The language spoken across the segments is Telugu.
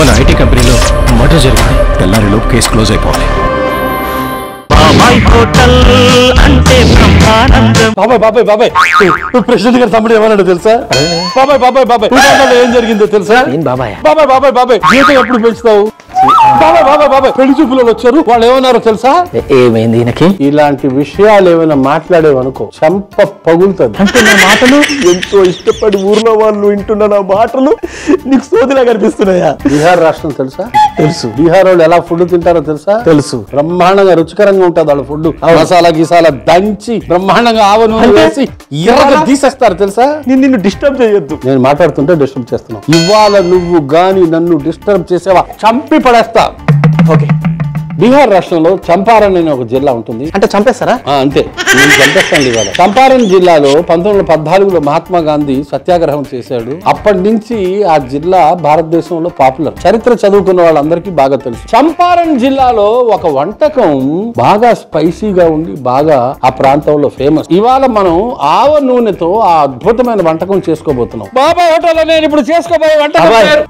మన ఐటీ కంపెనీలో మర్డర్ జరిగింది తెల్లారిలోపు కేసు క్లోజ్ అయిపోవాలి బాబాయ్ హోటల్ అంటే బ్రహ్మానందం బాబాయ్ బాబాయ్ బాబాయ్ ప్రెసిడెంట్ గారు తమ్ముడు ఏమన్నాడు తెలుసా బాబాయ్ బాబాయ్ బాబాయ్ ఊళ్ళో ఏం జరిగిందో తెలుసా బాబాయ్ బాబాయ్ బాబాయ్ బాబాయ్ జీతం ఎప్పుడు పెంచుతావు బాబాయ్ బాబాయ్ బాబాయ్ పెళ్లి చూపులో వచ్చారు వాళ్ళు ఏమన్నారో తెలుసా ఏమైంది ఈయనకి ఇలాంటి విషయాలు ఏమైనా మాట్లాడేవనుకో చంప పగులుతుంది అంటే నా మాటలు ఎంతో ఇష్టపడి ఊర్లో వాళ్ళు వింటున్న నా మాటలు నీకు సోదిలా కనిపిస్తున్నాయా బీహార్ రాష్ట్రం తెలుసా తెలుసు బీహార్ వాళ్ళు ఎలా ఫుడ్ తింటారో తెలుసా తెలుసు బ్రహ్మాండంగా రుచికరంగా ఉంటుంది వాళ్ళ ఫుడ్ మసాలా గిసాలా దంచి బ్రహ్మాండంగా ఆవను వేసి ఎర్రగా తీసేస్తారు తెలుసా నేను నిన్ను డిస్టర్బ్ చేయొద్దు నేను మాట్లాడుతుంటే డిస్టర్బ్ చేస్తున్నావు ఇవాళ నువ్వు గాని నన్ను డిస్టర్బ్ చేసేవా చంపి పడేస్తా ఓకే బీహార్ రాష్ట్రంలో చంపారణ్ అనే ఒక జిల్లా ఉంటుంది అంటే చంపేస్తారా ఆ, అంతే నేను చంపేస్తాను ఇవాళ చంపారణ్ జిల్లాలో పంతొమ్మిది వందల పద్నాలుగులో మహాత్మా గాంధీ సత్యాగ్రహం చేశాడు అప్పటి నుంచి ఆ జిల్లా భారతదేశంలో పాపులర్ చరిత్ర చదువుకున్న వాళ్ళందరికీ బాగా తెలుసు చంపారణ్ జిల్లాలో ఒక వంటకం బాగా స్పైసీగా ఉండి బాగా ఆ ప్రాంతంలో ఫేమస్ ఇవాళ మనం ఆవ నూనెతో ఆ అద్భుతమైన వంటకం చేసుకోబోతున్నాం బాబా హోటల్లో నేను ఇప్పుడు చేసుకోబోయే వంటకం అబ్బాయి. పేరు-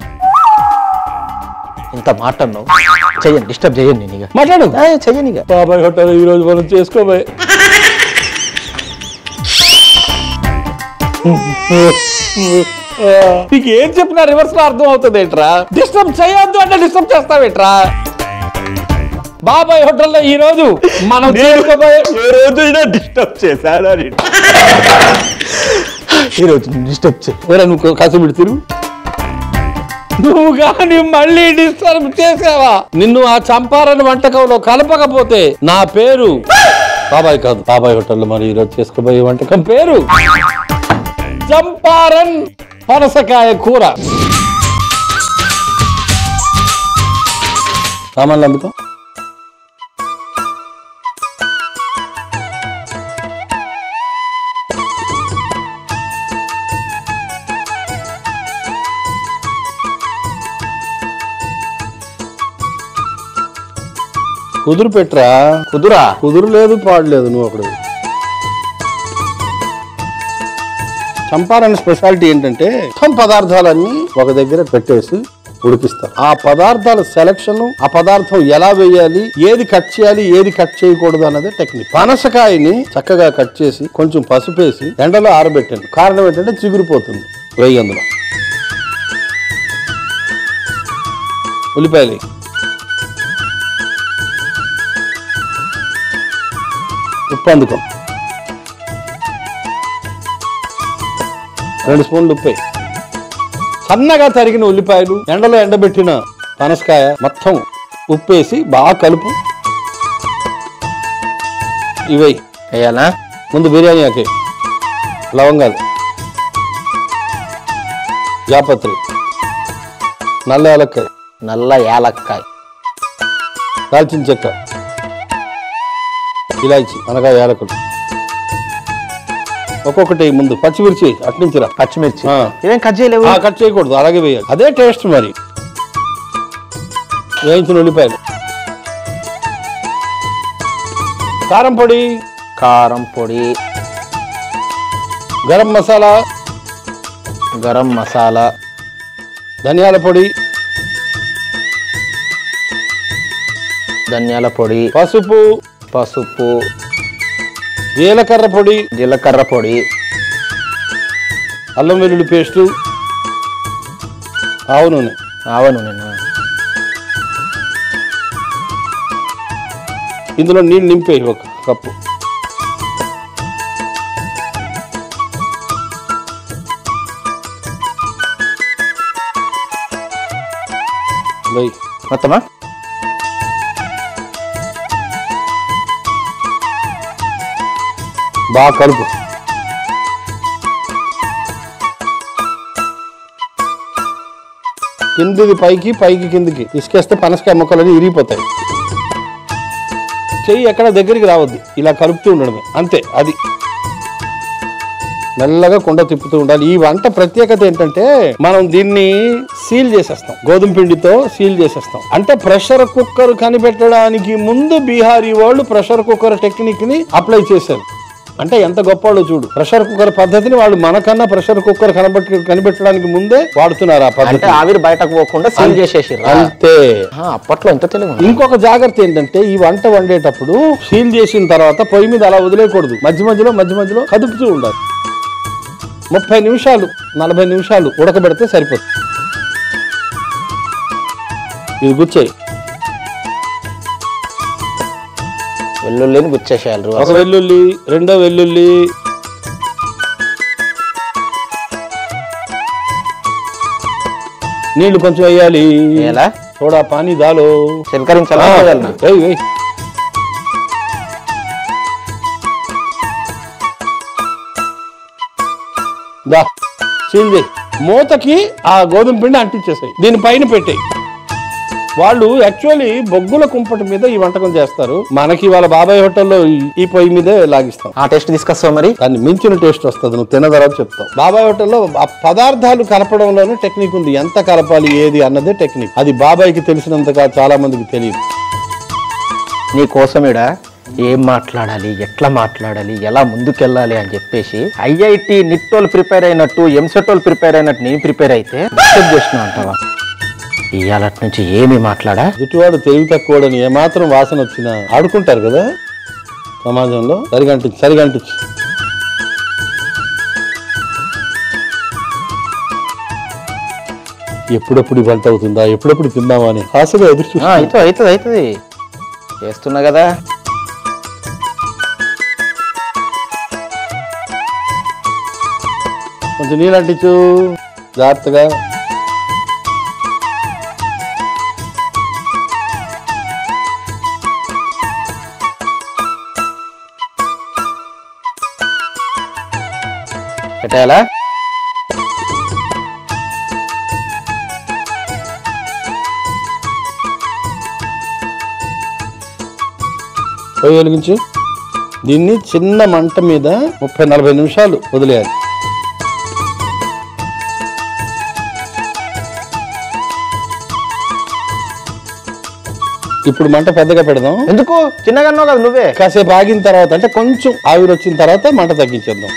ఇంత మాట అన్నావు చెయ్యండి డిస్టర్బ్ చేయండి నేను ఇక మాట్లాడు ఆ, చెయ్యను ఇక బాబాయ్ హోటల్ ఈ రోజు మనం చేసుకోబోయే నీకు ఏం చెప్పినా రివర్స్ లో అర్థం అవుతుంది ఏంట్రా డిస్టర్బ్ చేయొద్దు అంటే డిస్టర్బ్ చేస్తావేట్రా బాబాయ్ హోటల్లో ఈ రోజు మనం చేసుకోబోయే ఏ రోజైనా డిస్టర్బ్ చేశాడా ఈ రోజు డిస్టర్బ్ చేయి ఒరే నువ్వు కసబిడి తిరుగు నువ్వు కానీ మళ్ళీ డిస్టర్బ్ చేసావా నిన్ను ఆ చంపారని వంటకంలో కలపకపోతే నా పేరు బాబాయ్ కాదు బాబాయ్ హోటల్లో మరి ఈరోజు చేసుకోబోయే వంటకం పేరు చంపారన్ పనసకాయ కూర సామాన్లు అమ్ముతాం కుదురు పెట్రా కుదురా కుదురు లేదు పాడు లేదు నువ్వు అక్కడ చంపారని స్పెషాలిటీ ఏంటంటే మొత్తం పదార్థాలన్నీ ఒక దగ్గర పెట్టేసి ఉడికిస్తారు ఆ పదార్థాల సెలక్షన్ ఆ పదార్థం ఎలా వేయాలి ఏది కట్ చేయాలి ఏది కట్ చేయకూడదు అన్నది టెక్నిక్ పనసకాయని చక్కగా కట్ చేసి కొంచెం పసుపేసి ఎండలో ఆరబెట్టండి కారణం ఏంటంటే చిగురిపోతుంది వెయ్యి అందులో ఉల్లిపాయలు ఉప్పు అందుకో రెండు స్పూన్లు ఉప్పు వేయి. సన్నగా తరిగిన ఉల్లిపాయలు ఎండలో ఎండబెట్టిన పనసకాయ మొత్తం ఉప్పేసి బాగా కలుపు ఇవై వేయాలా ముందు బిర్యానీ ఆకే లవంగాలు జాపత్రి నల్ల యాలక్కాయ నల్ల యాలక్కాయ దాల్చిన చెక్క ఇలాచి అనగా యాలకులు ఒక్కొక్కటి ముందు పచ్చిమిర్చి అట్నుంచి రా పచ్చిమిర్చి ఆ. ఇవేం కట్ చేయలేవు ఆ, కట్ చేయకూడదు అలాగే వేయాలి అదే టేస్ట్ మరి వేయించిన ఉల్లిపాయలు కారం పొడి కారం పొడి గరం మసాలా గరం మసాలా ధనియాల పొడి ధనియాల పొడి పసుపు పసుపు జీలకర్ర పొడి జీలకర్ర పొడి అల్లం వెల్లుల్లి పేస్టు ఆవు నూనె ఆవను నేను ఇందులో నీళ్ళు నింపేయి ఒక కప్పు వెయ్యి మొత్తమా బాగా కలుపు కిందిది పైకి పైకి కిందికి ఇసుకేస్తే పనసకాయ ముక్కలని ఇరిగిపోతాయి చెయ్యి ఎక్కడ దగ్గరికి రావద్దు ఇలా కలుపుతూ ఉండడమే అంతే అది మెల్లగా కుండ తిప్పుతూ ఉండాలి ఈ వంట ప్రత్యేకత ఏంటంటే మనం దీన్ని సీల్ చేసేస్తాం గోధుమ పిండితో సీల్ చేసేస్తాం అంటే ప్రెషర్ కుక్కర్ కనిపెట్టడానికి ముందు బీహారీ వాళ్ళు ప్రెషర్ కుక్కర్ టెక్నిక్ ని అప్లై చేశారు అంటే ఎంత గొప్పవాళ్ళు చూడు ప్రెషర్ కుక్కర్ పద్ధతిని వాళ్ళు మనకన్నా ప్రెషర్ కుక్కర్ కనబెట్టి కనిపెట్టడానికి ముందే వాడుతున్నారు ఆ అంటే పద్ధతి ఆవిరి బయటకు పోకుండా సీల్ చేసేసిర్రు అంతే ఆ, అప్పట్లో ఎంత తెలివి ఉంది. ఇంకొక జాగ్రత్త ఏంటంటే ఈ వంట వండేటప్పుడు సీల్ చేసిన తర్వాత పొయ్యి మీద అలా వదిలేయకూడదు మధ్య మధ్యలో మధ్య మధ్యలో కదుపుతూ ఉండాలి ముప్పై నిమిషాలు నలభై నిమిషాలు ఉడకబెడితే సరిపోతుంది ఇది గుచ్చాయి వెల్లుల్లిని గుచ్చేసేయాలి ఒక వెల్లుల్లి రెండో వెల్లుల్లి నీళ్లు కొంచెం వేయాలి ఎలా సోడా పానీ దాలో చిలకరించాలా పోయాలనా? వేయ్, వేయ్. దా సీల్ చేయి మూతకి ఆ గోధుమ పిండి అంటించేసాయి దీని పైన పెట్టాయి వాళ్ళు యాక్చువల్లీ బొగ్గుల కుంపటి మీద ఈ వంటకం చేస్తారు మనకి వాళ్ళ బాబాయ్ హోటల్లో ఈ- ఈ పొయ్యి మీదే లాగిస్తాం ఆ టెస్ట్ తీసుకొస్తావు మరి దాన్ని మించిన టేస్ట్ వస్తుంది నువ్వు తిన్న తర్వాత చెప్తావు బాబాయ్ హోటల్లో ఆ పదార్థాలు కలపడంలోనే టెక్నిక్ ఉంది ఎంత కలపాలి ఏది అన్నదే టెక్నిక్ అది బాబాయ్కి తెలిసినంతగా చాలా మందికి తెలియదు నీ కోసమేడ ఏం మాట్లాడాలి ఎట్లా మాట్లాడాలి ఎలా ముందుకెళ్ళాలి అని చెప్పేసి ఐఐటి నిట్టోలు ప్రిపేర్ అయినట్టు ఎంసెటోలు ప్రిపేర్ అయినట్టు నేను ప్రిపేర్ అయితే డిస్టర్బ్ చేసిన అంటావా ఇవాళ నుంచి ఏమి మాట్లాడా ఎదుటివాడు తెలివి తక్కువడని ఏమాత్రం వాసన వచ్చినా ఆడుకుంటారు కదా సమాజంలో సరిగంటించు సరిగంటించు ఎప్పుడెప్పుడు ఈ వంట అవుతుందా ఎప్పుడెప్పుడు తిందామా అని ఆశగా ఎదురు చూస్తా. అవుతుంది అవుతుంది అవుతుంది చేస్తున్నా కదా కొంచెం నీళ్ళు అంటించు జాగ్రత్తగా పెట్టాలా పొయ్యి వెలిగించు దీన్ని చిన్న మంట మీద ముప్పై నలభై నిమిషాలు వదిలేయాలి ఇప్పుడు మంట పెద్దగా పెడదాం ఎందుకు చిన్నగా అన్నావు కదా నువ్వే కాసేపు ఆగిన తర్వాత అంటే కొంచెం ఆవిరి వచ్చిన తర్వాత మంట తగ్గించేద్దాం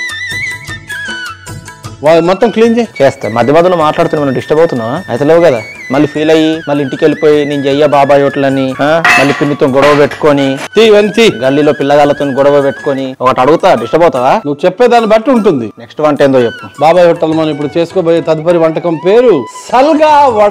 వా- మొత్తం క్లీన్ చేయి చేస్తా మధ్య మధ్యలో మాట్లాడుతున్నా మనం డిస్టర్బ్ అవుతున్నావా అయితే లేవు కదా మళ్ళీ ఫీల్ అయ్యి మళ్ళీ ఇంటికి వెళ్ళిపోయి నేను చెయ్య బాబాయ్ హోటలని ఆ, మళ్ళీ పిన్నితో గొడవ పెట్టుకొని తీ ఇవన్నీ తీ. గల్లీలో పిల్లగాళ్ళతో గొడవ పెట్టుకొని ఒకటి అడుగుతా డిస్టర్బ్ అవుతావా నువ్వు చెప్పేదాన్ని బట్టి ఉంటుంది నెక్స్ట్ వంట ఏందో చెప్పు బాబాయ్ హోటల్ మనం ఇప్పుడు చేసుకోబోయే తదుపరి వంటకం పేరు సల్గా వడ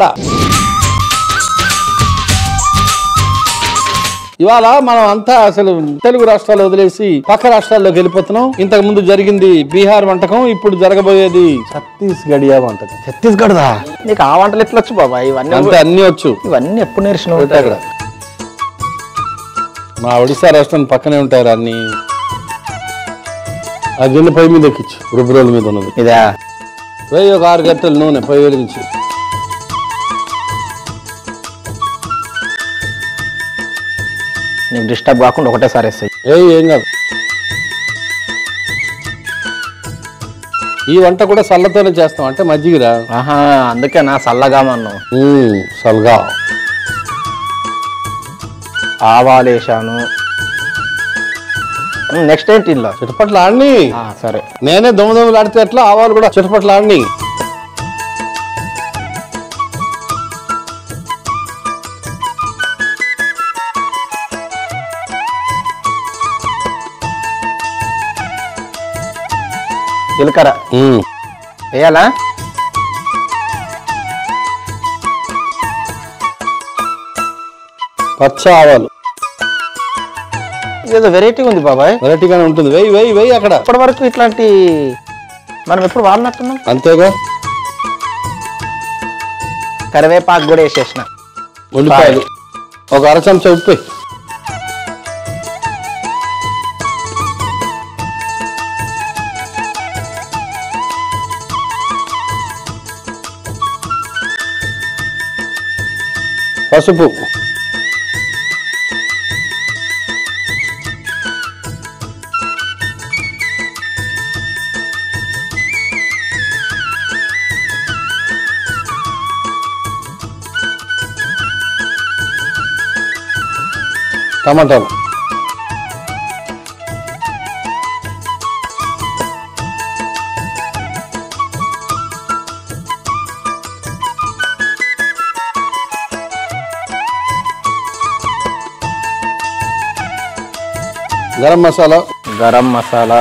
ఇవాళ మనం అంతా అసలు తెలుగు రాష్ట్రాలు వదిలేసి పక్క రాష్ట్రాల్లోకి వెళ్ళిపోతున్నాం ఇంతకు ముందు జరిగింది బీహార్ వంటకం ఇప్పుడు జరగబోయేది ఛత్తీస్గఢియా వంటకం ఛత్తీస్గఢ్ దా నీకు ఆ వంటలు ఎట్లా వచ్చు బాబా ఇవన్నీ అంతే అన్ని వచ్చు ఇవన్నీ ఎప్పుడు నేర్చినావు ఉంటాయి అక్కడ మా ఒడిశా రాష్ట్రం పక్కనే ఉంటారు అన్ని ఆ గిన్నె పొయ్యి మీద ఎక్కించు రుబ్బురోల మీద ఉన్నది ఇదా వెయ్యి ఒక ఆరు గంటలు నూనె పొయ్యి వెలిగించి నీకు డిస్టర్బ్ కాకుండా ఒకటేసారి వేస్తాయి ఏయ్ ఏం కాదు ఈ వంట కూడా సల్లతోనే చేస్తాం అంటే మజ్జిగరా ఆహా అందుకే నా సల్లగామన్నావు మ్మ్, సల్గా ఆవాలేశాను నెక్స్ట్ ఏంటి ఇంట్లో చిటపట్లు ఆడిని ఆ, సరే నేనే దొంగ దొంగలు ఆడితే ఎట్లా ఆవాలు కూడా చిటపట్లు ఆడిని జీలకర్ర మ్మ్. వేయాలా పచ్చ ఆవాలు ఇదేదో వెరైటీగా ఉంది బాబాయ్ వెరైటీగానే ఉంటుంది వెయ్యి వెయ్యి వెయ్యి అక్కడ ఇప్పటి వరకు ఇట్లాంటి మనం ఎప్పుడు వాడినట్టున్నాం అంతేగా కరివేపాకు కూడా వేసేసిన ఉల్లిపాయలు ఒక అర చెంచా ఉప్పు వేయ్. పసుపు టమాటాలు గరం మసాలా గరం మసాలా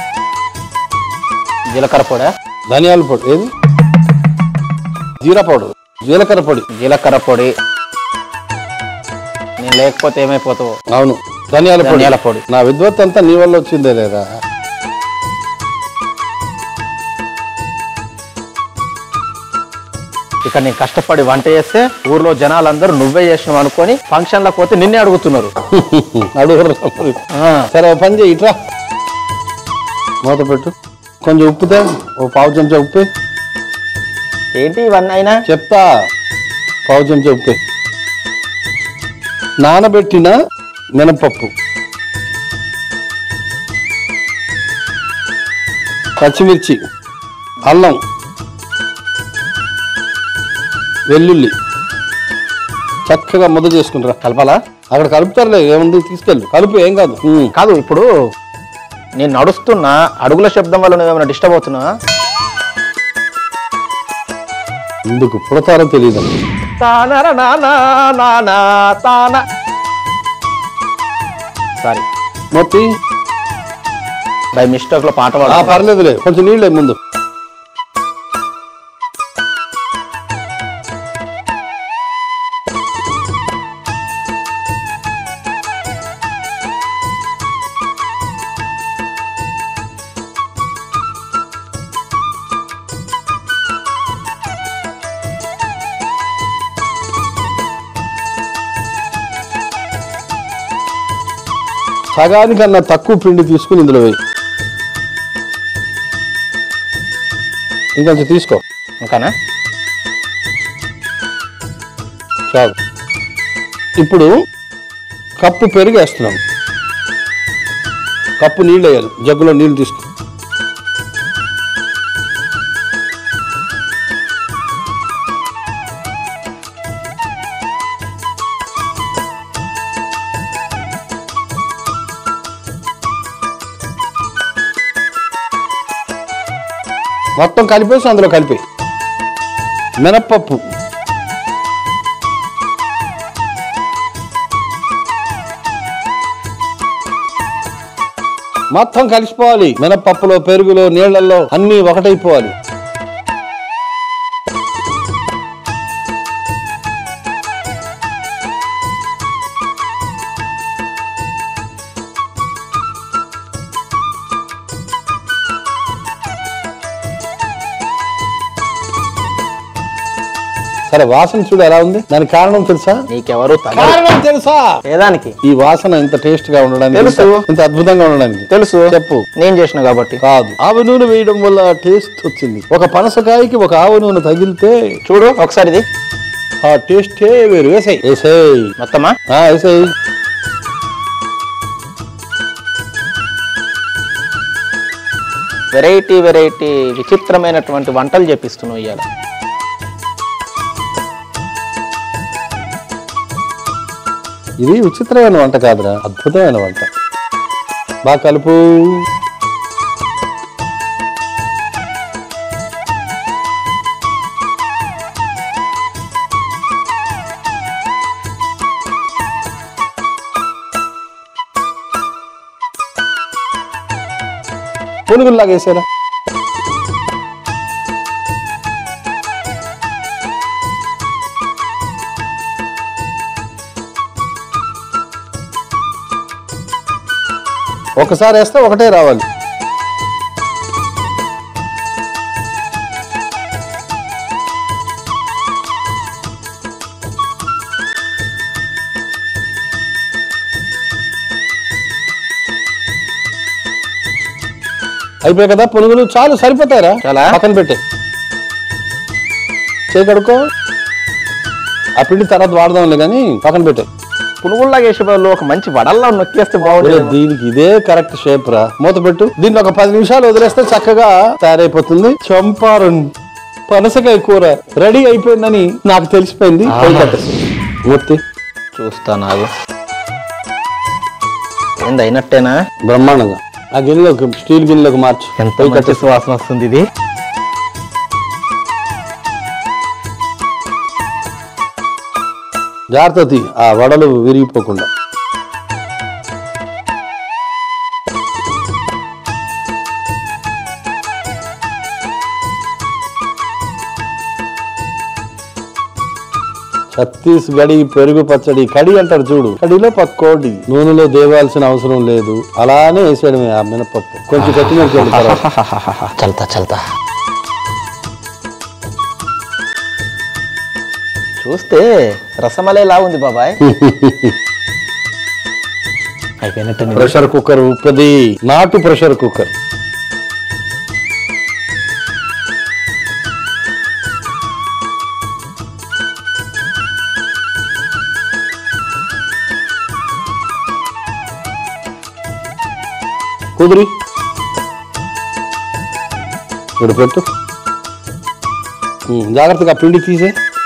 జీలకర్ర పొడి ధనియాల పొడి ఏది జీరా పౌడర్ జీలకర్ర పొడి జీలకర్ర పొడి నేను లేకపోతే ఏమైపోతావు అవును ధనియాల పొడి ధనియాల పొడి. నా విద్వత్ అంతా నీ వల్ల వచ్చిందే లేదా ఇక నేను కష్టపడి వంట చేస్తే ఊర్లో జనాలందరూ నువ్వే చేసినావు అనుకొని ఫంక్షన్లకు పోతే నిన్నే అడుగుతున్నారు అడుగురు ఆ, సరే ఓ పని చేయి ఇట్రా మూత పెట్టు కొంచెం ఉప్పుతే ఓ పావు చెంచా ఉప్పు ఏంటి ఇవన్నీ అయినా చెప్తా పావు చెంచా ఉప్పు నానబెట్టిన మినపప్పు పచ్చిమిర్చి అల్లం వెల్లుల్లి చక్కగా ముద్ద చేసుకుంటారా కలపాలా అక్కడ కలుపుతారులే ఏముంది తీసుకెళ్ళు కలుపు ఏం కాదు ఉమ్. కాదు ఇప్పుడు నేను నడుస్తున్నా అడుగుల శబ్దం వల్ల నువ్వేమైనా డిస్టర్బ్ అవుతున్నా ఎందుకు పుడతారో తెలియదు తానర నానా నానా తాన సారీ మొత్తి బై మిస్టేక్ లో పాట ఆ పాడు పర్లేదులే కొంచెం నీళ్ళే ముందు సగానికన్నా తక్కువ పిండి తీసుకుని ఇందులో వేయి ఇంకొంచెం తీసుకో ఇంకానా చాలు ఇప్పుడు కప్పు పెరుగు వేస్తున్నాం కప్పు నీళ్ళు వేయాలి జగ్గులో నీళ్ళు తీసుకో మొత్తం కలిపేసి అందులో కలిపి మినప్పప్పు మొత్తం కలిసిపోవాలి మినపప్పులో పెరుగులో నీళ్లలో అన్ని ఒకటైపోవాలి సరే వాసన చూడు ఎలా ఉంది దానికి కారణం తెలుసా నీకెవరు తగ కారణం తెలుసా ఏదానికి ఈ వాసన ఇంత టేస్ట్ గా ఉండడానికి తెలుసు. ఇంత- ఇంత అద్భుతంగా ఉండడానికి తెలుసు చెప్పు నేను చేసిన కాబట్టి కాదు ఆవు నూనె వేయడం వల్ల టేస్ట్ వచ్చింది ఒక పనసకాయకి ఒక ఆవు నూనె తగిలితే చూడు ఒకసారి ఇది ఆ టేస్టే వేరు వేసాయి వేసేయ్ మొత్తమా ఆ, వేసేయ్ వెరైటీ వెరైటీ విచిత్రమైనటువంటి వంటలు చేపిస్తున్నావు ఇవాళ ఇది విచిత్రమైన వంట కాదురా అద్భుతమైన వంట బాగా కలుపు పునుగుల్లాగా వేసారా ఒకసారి వేస్తే ఒకటే రావాలి అయిపోయాయి కదా పునుగులు చాలు సరిపోతాయరా చాలా? పక్కన పెట్టే చేయి కడుక్కో ఆ పిండి తర్వాత వాడదాంలే కానీ పక్కన పెట్టే పునుగుల్లాగా వేసే వాళ్ళు ఒక మంచి వడల్లా నొక్కేస్తే ఒరే, బాగుంటుంది దీనికి ఇదే కరెక్ట్ షేప్ రా మూత పెట్టు దీన్ని ఒక పది నిమిషాలు వదిలేస్తే చక్కగా తయారైపోతుంది చంపారన్ పనసకాయ కూర రెడీ అయిపోయిందని నాకు తెలిసిపోయింది పోయి కట్టేసి. మూర్తి చూస్తా నాకు ఏంది అయినట్టేనా బ్రహ్మాండంగా ఆ గిన్నెలోకి స్టీల్ గిన్నెలోకి మార్చి ఎంత పోయి మంచి కట్టేసి. సువాసన వస్తుంది ఇది జాగ్రత్త తీ, ఆ వడలు విరిగిపోకుండా ఛత్తీస్గఢి పెరుగు పచ్చడి కడి అంటారు చూడు కడిలో పక్కోడి నూనెలో దేవాల్సిన అవసరం లేదు అలానే వేసేయడమే ఆ మినపప్పు కొంచెం కొత్తిమీర చల్లుతారు తర్వాత. చల్తా చల్తా చూస్తే రసమలేలా ఉంది బాబాయ్ అయిపోయినట్టు నీ- ప్రెషర్ కుక్కర్ ఉప్పది నాటు ప్రెషర్ కుక్కర్ కుదిరి ఇప్పుడు పెట్టు ఉమ్, జాగ్రత్తగా పిండి తీసే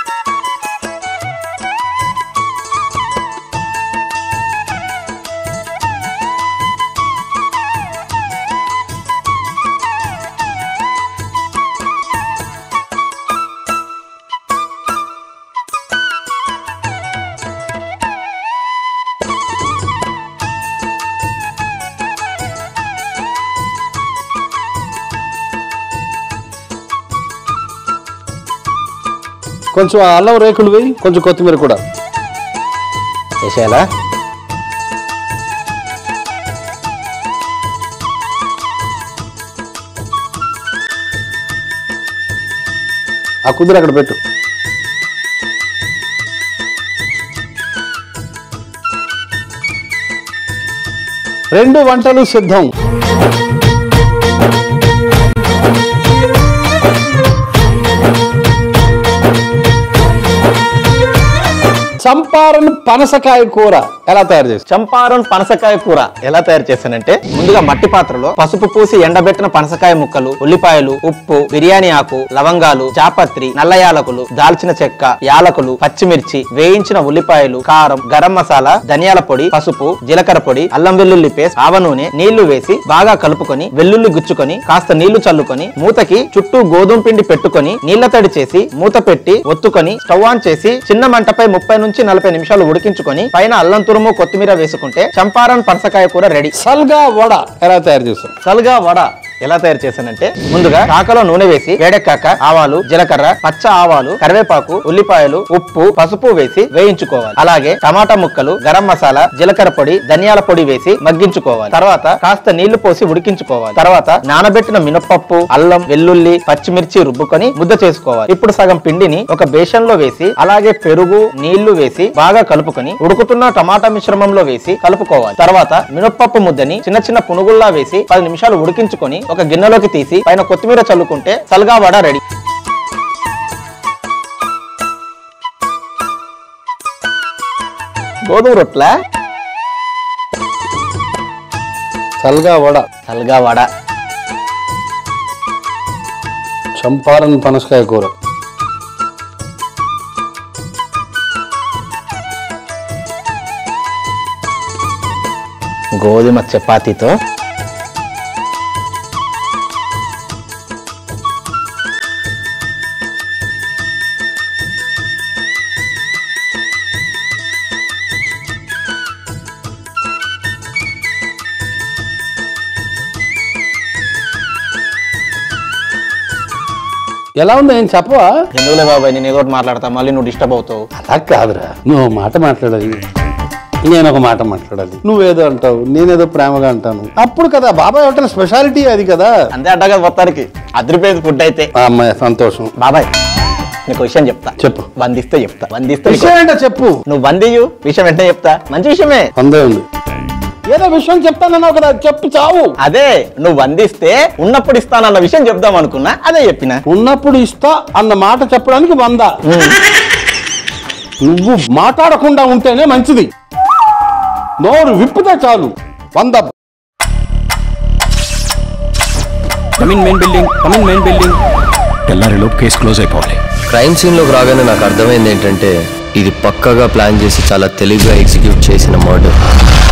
కొంచెం ఆ అల్లం రేకులు వేయి కొంచెం కొత్తిమీర కూడా వేసేయాలా ఆ కుదిరి అక్కడ పెట్టు రెండు వంటలు సిద్ధం చంపారన్ పనసకాయ కూర ఎలా తయారు చేస్తాం చంపారం పనసకాయ కూర ఎలా తయారు చేశానంటే ముందుగా మట్టి పాత్రలో పసుపు పూసి ఎండబెట్టిన పనసకాయ ముక్కలు ఉల్లిపాయలు ఉప్పు బిర్యానీ ఆకు లవంగాలు చాపత్రి నల్ల యాలకులు దాల్చిన చెక్క యాలకులు పచ్చిమిర్చి వేయించిన ఉల్లిపాయలు కారం గరం మసాలా ధనియాల పొడి పసుపు జీలకర్ర పొడి అల్లం వెల్లుల్లి పేస్ట్ ఆవ నూనె నీళ్లు వేసి బాగా కలుపుకొని వెల్లుల్లి గుచ్చుకొని కాస్త నీళ్లు చల్లుకొని మూతకి చుట్టూ గోధుమ పిండి పెట్టుకొని నీళ్ల తడి చేసి మూత పెట్టి ఒత్తుకొని స్టవ్ ఆన్ చేసి చిన్న మంటపై ముప్పై నుంచి నలభై నిమిషాలు ఉడికించుకొని పైన అల్లం తురుము కొత్తిమీర వేసుకుంటే చంపారన్ పనసకాయ కూర రెడీ సల్గా వడ ఎలా తయారు చేస్తాం సల్గా వడ ఎలా తయారు చేశానంటే ముందుగా కాకలో నూనె వేసి వేడెక్కాక ఆవాలు జీలకర్ర పచ్చ ఆవాలు కరివేపాకు ఉల్లిపాయలు ఉప్పు పసుపు వేసి వేయించుకోవాలి అలాగే టమాటా ముక్కలు గరం మసాలా జీలకర్ర పొడి ధనియాల పొడి వేసి మగ్గించుకోవాలి తర్వాత కాస్త నీళ్లు పోసి ఉడికించుకోవాలి తర్వాత నానబెట్టిన మినపప్పు అల్లం వెల్లుల్లి పచ్చిమిర్చి రుబ్బుకొని ముద్ద చేసుకోవాలి ఇప్పుడు సగం పిండిని ఒక బేషన్ లో వేసి అలాగే పెరుగు నీళ్లు వేసి బాగా కలుపుకొని ఉడుకుతున్న టమాటా మిశ్రమంలో వేసి కలుపుకోవాలి తర్వాత మినపప్పు ముద్దని చిన్న చిన్న పునుగుల్లా వేసి పది నిమిషాలు ఉడికించుకొని ఒక గిన్నెలోకి తీసి పైన కొత్తిమీర చల్లుకుంటే సల్గా వడ రెడీ గోధుమ రొట్ల సల్గా వడ సల్గా వడ చంపారన్ పనసకాయ కూర గోధుమ చపాతీతో ఎలా ఉందో ఏం చెప్పవా ఎందుకులే బాబాయ్ నేను ఏదో ఒకటి మాట్లాడతా మళ్ళీ నువ్వు డిస్టర్బ్ అవుతావు అలా కాదురా నువ్వు ఒక మాట మాట్లాడాలి నేను ఒక మాట మాట్లాడాలి నువ్వేదో అంటావు నేనేదో ప్రేమగా అంటాను అప్పుడు కదా బాబాయ్ హోటల్ స్పెషాలిటీ అది కదా అంతే అడ్డా కదా మొత్తానికి అదిరిపోయేది ఫుడ్ అయితే ఆ అమ్మాయి సంతోషం బాబాయ్ నీకు విషయం చెప్తా చెప్పు వందిస్తే చెప్తా వందిస్తే నీకు- విషయం ఏంటో చెప్పు నువ్వు వందియు విషయం వెంటనే చెప్తా మంచి విషయమే అందే ఉంది ఏదో విషయం చెప్తానన్నావు కదా చెప్పు చావు అదే నువ్వు వందిస్తే ఉన్నప్పుడు ఇస్తానన్న విషయం చెప్దాం అనుకున్నా అదే చెప్పిన ఉన్నప్పుడు ఇస్తా అన్న మాట చెప్పడానికి వంద నువ్వు మాట్లాడకుండా ఉంటేనే మంచిది నోరు విప్పితే చాలు వంద కమిన్ మెయిన్ బిల్డింగ్ కమిన్ మెయిన్ బిల్డింగ్ తెల్లారిలో కేసు క్లోజ్ అయిపోవాలి క్రైమ్ సీన్లోకి రాగానే నాకు అర్థమైంది ఏంటంటే ఇది పక్కగా ప్లాన్ చేసి చాలా తెలివిగా ఎగ్జిక్యూట్ చేసిన మర్డర్